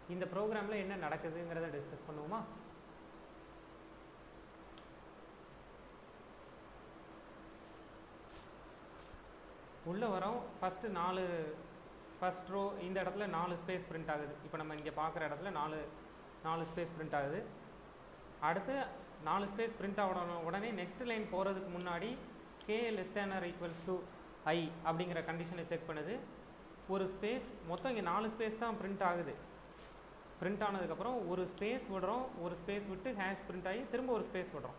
இந்த ப்ரோக்ராமில் என்ன நடக்குதுங்கிறத டிஸ்கஸ் பண்ணுவோமா உள்ளே வரோம் ஃபஸ்ட்டு நாலு ஃபஸ்ட் ரோ இந்த இடத்துல நாலு ஸ்பேஸ் பிரிண்ட் ஆகுது இப்போ நம்ம இங்கே பார்க்குற இடத்துல நாலு நாலு ஸ்பேஸ் பிரிண்ட் ஆகுது அடுத்து நாலு ஸ்பேஸ் பிரிண்ட் ஆகணும் உடனே நெக்ஸ்ட் லைன் போகிறதுக்கு முன்னாடி K less than R equals to I அப்படிங்கிற கண்டிஷனை செக் பண்ணுது ஒரு ஸ்பேஸ் மொத்தம் இங்கே நாலு ஸ்பேஸ் தான் பிரிண்ட் ஆகுது பிரிண்ட் ஆனதுக்கப்புறம் ஒரு ஸ்பேஸ் விடுறோம் ஒரு ஸ்பேஸ் விட்டு ஹேஷ் பிரிண்ட் ஆகி திரும்ப ஒரு ஸ்பேஸ் விடுறோம்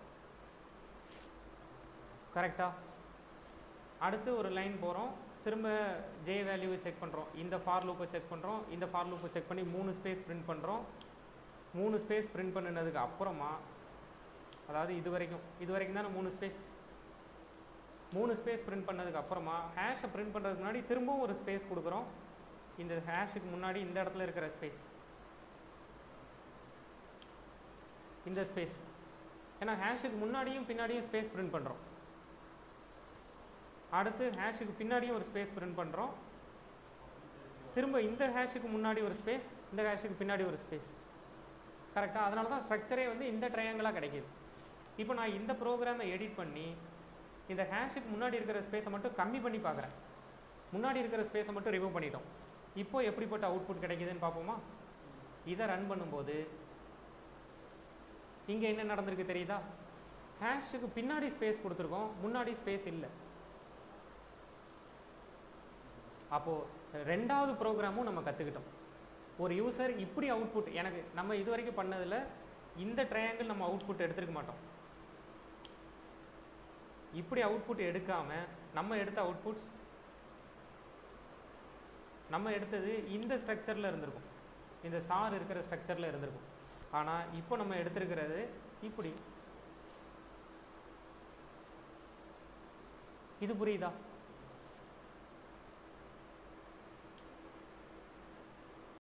கரெக்டா அடுத்து ஒரு லைன் போகிறோம் திரும்ப ஜே வேல்யூவை செக் பண்ணுறோம் இந்த ஃபார் லூப்பை செக் பண்ணுறோம் இந்த ஃபார் லூப்பை செக் பண்ணி மூணு ஸ்பேஸ் பிரிண்ட் பண்ணுறோம் மூணு ஸ்பேஸ் பிரிண்ட் பண்ணினதுக்கு அப்புறமா அதாவது இது வரைக்கும் இது வரைக்கும் தானே மூணு ஸ்பேஸ் மூணு ஸ்பேஸ் பிரிண்ட் பண்ணதுக்கு அப்புறமா ஹேஷை பிரிண்ட் பண்ணுறதுக்கு முன்னாடி திரும்பவும் ஒரு ஸ்பேஸ் கொடுக்குறோம் இந்த ஹேஷுக்கு முன்னாடி இந்த இடத்துல இருக்கிற ஸ்பேஸ் இந்த ஸ்பேஸ் ஏன்னா ஹேஷுக்கு முன்னாடியும் பின்னாடியும் ஸ்பேஸ் பிரிண்ட் பண்ணுறோம் அடுத்து ஹேஷுக்கு பின்னாடியும் ஒரு ஸ்பேஸ் பிரிண்ட் பண்ணுறோம் திரும்ப இந்த ஹேஷுக்கு முன்னாடி ஒரு ஸ்பேஸ் இந்த ஹேஷுக்கு பின்னாடி ஒரு ஸ்பேஸ் கரெக்டாக அதனால தான் ஸ்ட்ரக்சரே வந்து இந்த ட்ரையாங்கிளாக கிடைக்கிது இப்போ நான் இந்த ப்ரோக்ராமை எடிட் பண்ணி இந்த ஹேஷுக்கு முன்னாடி இருக்கிற ஸ்பேஸை மட்டும் கம்மி பண்ணி பார்க்குறேன் முன்னாடி இருக்கிற ஸ்பேஸை மட்டும் ரிமூவ் பண்ணிட்டோம் இப்போ எப்படிப்பட்ட அவுட்புட் கிடைக்குதுன்னு பார்ப்போமா இதை ரன் பண்ணும்போது இங்கே என்ன நடந்திருக்கு தெரியுதா ஹேஷுக்கு பின்னாடி ஸ்பேஸ் கொடுத்துருக்கோம் முன்னாடி ஸ்பேஸ் இல்லை அப்போது ரெண்டாவது ப்ரோக்ராமும் நம்ம கற்றுக்கிட்டோம் ஒரு யூசர் இப்படி அவுட்புட் எனக்கு நம்ம இது வரைக்கும் பண்ணதில் இந்த ட்ரையாங்கிள் நம்ம அவுட்புட் எடுத்துருக்க மாட்டோம் இப்படி அவுட்புட் எடுக்காமல் நம்ம எடுத்த அவுட்புட்ஸ் நம்ம எடுத்தது இந்த ஸ்ட்ரக்சரில் இருந்திருக்கும் இந்த ஸ்டார் இருக்கிற ஸ்ட்ரக்சரில் இருந்திருக்கும் ஆனால் இப்போ நம்ம எடுத்திருக்கிறது இப்படி இது புரியுதா